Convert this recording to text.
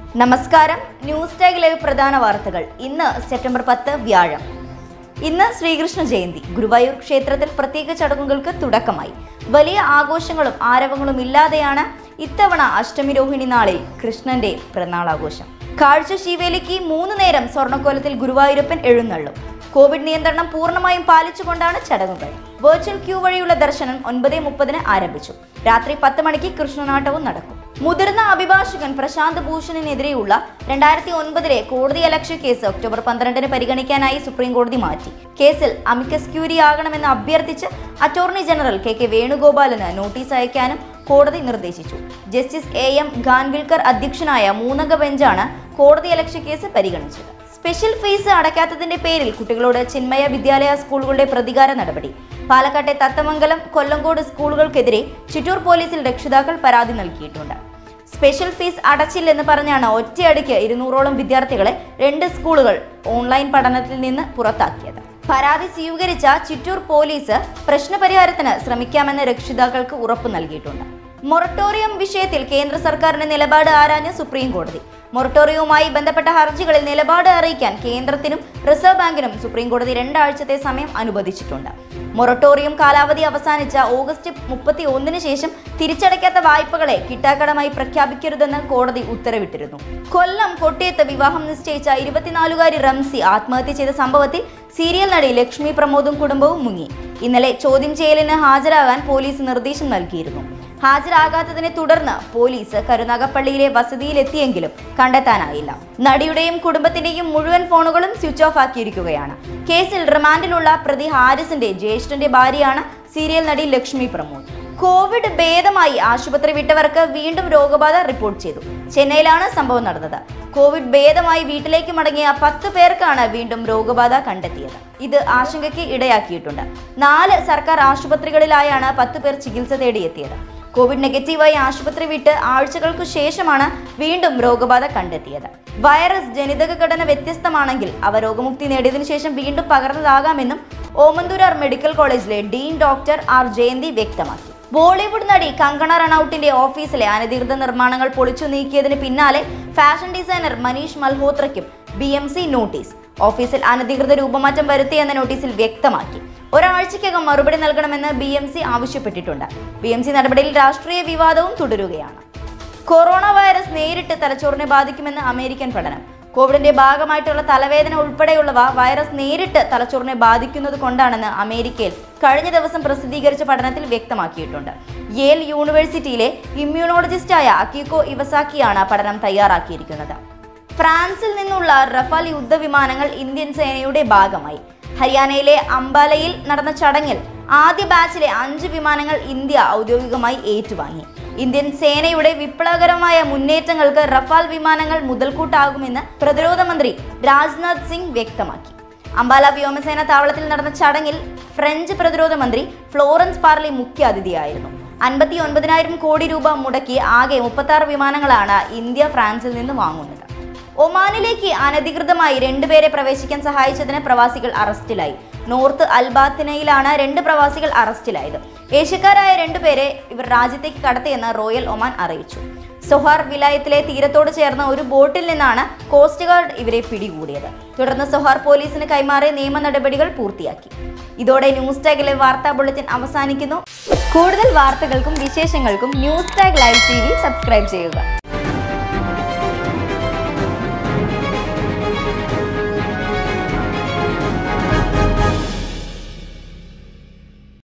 നമസ്കാരം news tag live പ്രധാന വാർത്തകൾ ഇന്ന് സെപ്റ്റംബർ പത്ത് വ്യാഴം ഇന്ന് ശ്രീകൃഷ്ണ ജയന്തി ഗുരുവായൂർ ക്ഷേത്രത്തിൽ പ്രത്യേക ചടങ്ങുകൾക്ക് തുടക്കമായി വലിയ ആഘോഷങ്ങളും ആരവങ്ങളും ഇല്ലാതെയാണ് ഇത്തവണ അഷ്ടമി രോഹിണി നാളിൽ കൃഷ്ണന്റെ പിറന്നാളാഘോഷം കാഴ്ച ശിവേലിക്ക് മൂന്ന് നേരം സ്വർണ്ണക്കോലത്തിൽ ഗുരുവായൂരപ്പൻ എഴുന്നള്ളും കോവിഡ് നിയന്ത്രണം പൂർണ്ണമായും പാലിച്ചുകൊണ്ടാണ് ചടങ്ങുകൾ വെർച്വൽ ക്യൂ വഴിയുള്ള ദർശനം ഒൻപത് മുപ്പതിന് ആരംഭിച്ചു രാത്രി പത്ത് മണിക്ക് കൃഷ്ണനാട്ടവും നടക്കും മുതിർന്ന അഭിഭാഷകൻ പ്രശാന്ത് ഭൂഷണിനെതിരെയുള്ള രണ്ടായിരത്തി ഒൻപതിലെ കോടതി അലക്ഷ്യ കേസ് ഒക്ടോബർ പന്ത്രണ്ടിന് പരിഗണിക്കാനായി സുപ്രീം കോടതി മാറ്റി കേസിൽ അമിക്കസ് ക്യൂരി ആകണമെന്ന് അഭ്യർത്ഥിച്ച് അറ്റോർണി ജനറൽ കെ കെ വേണുഗോപാലിന് നോട്ടീസ് അയക്കാനും കോടതി നിർദ്ദേശിച്ചു ജസ്റ്റിസ് എ എം ഖാൻവിൽക്കർ അധ്യക്ഷനായ മൂന്നംഗ ബെഞ്ചാണ് കോടതി അലക്ഷ്യ കേസ് പരിഗണിച്ചത് സ്പെഷ്യൽ ഫീസ് അടയ്ക്കാത്തതിന്റെ പേരിൽ കുട്ടികളോട് ചിന്മയ വിദ്യാലയ സ്കൂളുകളുടെ പ്രതികാര നടപടി പാലക്കാട്ടെ തത്തമംഗലം കൊല്ലങ്കോട് സ്കൂളുകൾക്കെതിരെ ചിറ്റൂർ പോലീസിൽ രക്ഷിതാക്കൾ പരാതി നൽകിയിട്ടുണ്ട് സ്പെഷ്യൽ ഫീസ് അടച്ചില്ലെന്ന് പറഞ്ഞാണ് ഒറ്റയടിക്ക് ഇരുന്നൂറോളം വിദ്യാർത്ഥികളെ രണ്ട് സ്കൂളുകൾ ഓൺലൈൻ പഠനത്തിൽ നിന്ന് പുറത്താക്കിയത് പരാതി സ്വീകരിച്ച ചിറ്റൂർ പോലീസ് പ്രശ്നപരിഹാരത്തിന് ശ്രമിക്കാമെന്ന് രക്ഷിതാക്കൾക്ക് ഉറപ്പു നൽകിയിട്ടുണ്ട് മൊറട്ടോറിയം വിഷയത്തിൽ കേന്ദ്ര സർക്കാരിന്റെ നിലപാട് ആരാഞ്ഞ് സുപ്രീം കോടതി മൊറട്ടോറിയവുമായി ബന്ധപ്പെട്ട ഹർജികളിൽ നിലപാട് അറിയിക്കാൻ കേന്ദ്രത്തിനും റിസർവ് ബാങ്കിനും സുപ്രീം കോടതി രണ്ടാഴ്ചത്തെ സമയം അനുവദിച്ചിട്ടുണ്ട് മൊറട്ടോറിയം കാലാവധി അവസാനിച്ച ഓഗസ്റ്റ് മുപ്പത്തി ഒന്നിന് ശേഷം തിരിച്ചടയ്ക്കാത്ത വായ്പകളെ കിട്ടാക്കടമായി പ്രഖ്യാപിക്കരുതെന്ന് കോടതി ഉത്തരവിട്ടിരുന്നു കൊല്ലം കൊട്ടിയത്ത് വിവാഹം നിശ്ചയിച്ച ഇരുപത്തിനാലുകാരി റംസി ആത്മഹത്യ ചെയ്ത സംഭവത്തിൽ സീരിയൽ നടി ലക്ഷ്മി പ്രമോദും കുടുംബവും മുങ്ങി ഇന്നലെ ചോദ്യം ചെയ്യലിന് ഹാജരാകാൻ പോലീസ് നിർദ്ദേശം നൽകിയിരുന്നു ഹാജരാകാത്തതിനെ തുടർന്ന് പോലീസ് കരുനാഗപ്പള്ളിയിലെ വസതിയിലെത്തിയെങ്കിലും കണ്ടെത്താനായില്ല നടിയുടെയും കുടുംബത്തിന്റെയും മുഴുവൻ ഫോണുകളും സ്വിച്ച് ഓഫ് ആക്കിയിരിക്കുകയാണ് കേസിൽ റിമാൻഡിലുള്ള പ്രതി ഹാരിസിന്റെ ജ്യേഷ്ഠന്റെ ഭാര്യയാണ് സീരിയൽ നടി ലക്ഷ്മി പ്രമോദ് കോവിഡ് ഭേദമായി ആശുപത്രി വിട്ടവർക്ക് വീണ്ടും രോഗബാധ റിപ്പോർട്ട് ചെയ്തു ചെന്നൈയിലാണ് സംഭവം നടന്നത് കോവിഡ് ഭേദമായി വീട്ടിലേക്ക് മടങ്ങിയ പത്ത് പേർക്കാണ് വീണ്ടും രോഗബാധ കണ്ടെത്തിയത് ഇത് ആശങ്കയ്ക്ക് ഇടയാക്കിയിട്ടുണ്ട് നാല് സർക്കാർ ആശുപത്രികളിലായാണ് പത്ത് പേർ ചികിത്സ തേടിയെത്തിയത് കോവിഡ് നെഗറ്റീവായി ആശുപത്രി വിട്ട് ആഴ്ചകൾക്കു ശേഷമാണ് വീണ്ടും രോഗബാധ കണ്ടെത്തിയത് വൈറസ് ജനിതക ഘടന വ്യത്യസ്തമാണെങ്കിൽ അവ രോഗമുക്തി നേടിയതിനു ശേഷം വീണ്ടും പകർന്നതാകാമെന്നും ഓമന്തൂരാർ മെഡിക്കൽ കോളേജിലെ ഡീൻ ഡോക്ടർ ആർ ജയന്തി വ്യക്തമാക്കി ബോളിവുഡ് നടി കങ്കണ റണൌട്ടിന്റെ ഓഫീസിലെ അനധികൃത നിർമ്മാണങ്ങൾ പൊളിച്ചു നീക്കിയതിന് പിന്നാലെ ഫാഷൻ ഡിസൈനർ മനീഷ് മൽഹോത്രയ്ക്കും ബി എം സി നോട്ടീസ് ഓഫീസിൽ അനധികൃത രൂപമാറ്റം വരുത്തിയെന്ന നോട്ടീസിൽ വ്യക്തമാക്കി ഒരാഴ്ചയ്ക്കകം മറുപടി നൽകണമെന്ന് ബി എം സി ആവശ്യപ്പെട്ടിട്ടുണ്ട് ബി എം സി നടപടിയിൽ രാഷ്ട്രീയ വിവാദവും തുടരുകയാണ് കൊറോണ വൈറസ് നേരിട്ട് തലച്ചോറിനെ ബാധിക്കുമെന്ന് അമേരിക്കൻ പഠനം കോവിഡിന്റെ ഭാഗമായിട്ടുള്ള തലവേദന ഉൾപ്പെടെയുള്ളവ വൈറസ് നേരിട്ട് തലച്ചോറിനെ ബാധിക്കുന്നത് കൊണ്ടാണെന്ന് അമേരിക്കയിൽ കഴിഞ്ഞ ദിവസം പ്രസിദ്ധീകരിച്ച പഠനത്തിൽ വ്യക്തമാക്കിയിട്ടുണ്ട് യേൽ യൂണിവേഴ്സിറ്റിയിലെ ഇമ്മ്യൂണോളജിസ്റ്റായ അക്കിക്കോ ഇവസാക്കിയാണ് പഠനം തയ്യാറാക്കിയിരിക്കുന്നത് ഫ്രാൻസിൽ നിന്നുള്ള റഫാൽ യുദ്ധവിമാനങ്ങൾ ഇന്ത്യൻ സേനയുടെ ഭാഗമായി ഹരിയാനയിലെ അംബാലയിൽ നടന്ന ചടങ്ങിൽ ആദ്യ ബാച്ചിലെ അഞ്ച് വിമാനങ്ങൾ ഇന്ത്യ ഔദ്യോഗികമായി ഏറ്റുവാങ്ങി ഇന്ത്യൻ സേനയുടെ വിപ്ലവകരമായ മുന്നേറ്റങ്ങൾക്ക് റഫാൽ വിമാനങ്ങൾ മുതൽക്കൂട്ടാകുമെന്ന് പ്രതിരോധ മന്ത്രി രാജ്നാഥ് സിംഗ് വ്യക്തമാക്കി അംബാല വ്യോമസേന താവളത്തിൽ നടന്ന ചടങ്ങിൽ ഫ്രഞ്ച് പ്രതിരോധ മന്ത്രി ഫ്ലോറൻസ് പാർലി മുഖ്യ അതിഥിയായിരുന്നു അൻപത്തി ഒൻപതിനായിരം കോടി രൂപ മുടക്കി ആകെ മുപ്പത്തി ആറ് വിമാനങ്ങളാണ് ഇന്ത്യ ഫ്രാൻസിൽ നിന്ന് വാങ്ങുന്നത് ഒമാനിലേക്ക് അനധികൃതമായി രണ്ടുപേരെ പ്രവേശിക്കാൻ സഹായിച്ചതിന് പ്രവാസികൾ അറസ്റ്റിലായി നോർത്ത് അൽബാത്തിനയിലാണ് രണ്ട് പ്രവാസികൾ അറസ്റ്റിലായത് ഏഷ്യക്കാരായ രണ്ടുപേരെ ഇവർ രാജ്യത്തേക്ക് കടത്തിയെന്ന് റോയൽ ഒമാൻ അറിയിച്ചു സൊഹാർ വിലായത്തിലെ തീരത്തോട് ചേർന്ന ഒരു ബോട്ടിൽ നിന്നാണ് കോസ്റ്റ് ഗാർഡ് ഇവരെ പിടികൂടിയത് തുടർന്ന് സൊഹാർ പോലീസിന് കൈമാറിയ നിയമ നടപടികൾ പൂർത്തിയാക്കി ഇതോടെ ന്യൂസ് ടാഗിലെ വാർത്താ ബുള്ളറ്റിൻ അവസാനിക്കുന്നു കൂടുതൽ വാർത്തകൾക്കും വിശേഷങ്ങൾക്കും news tag live T subscribe ചെയ്യുക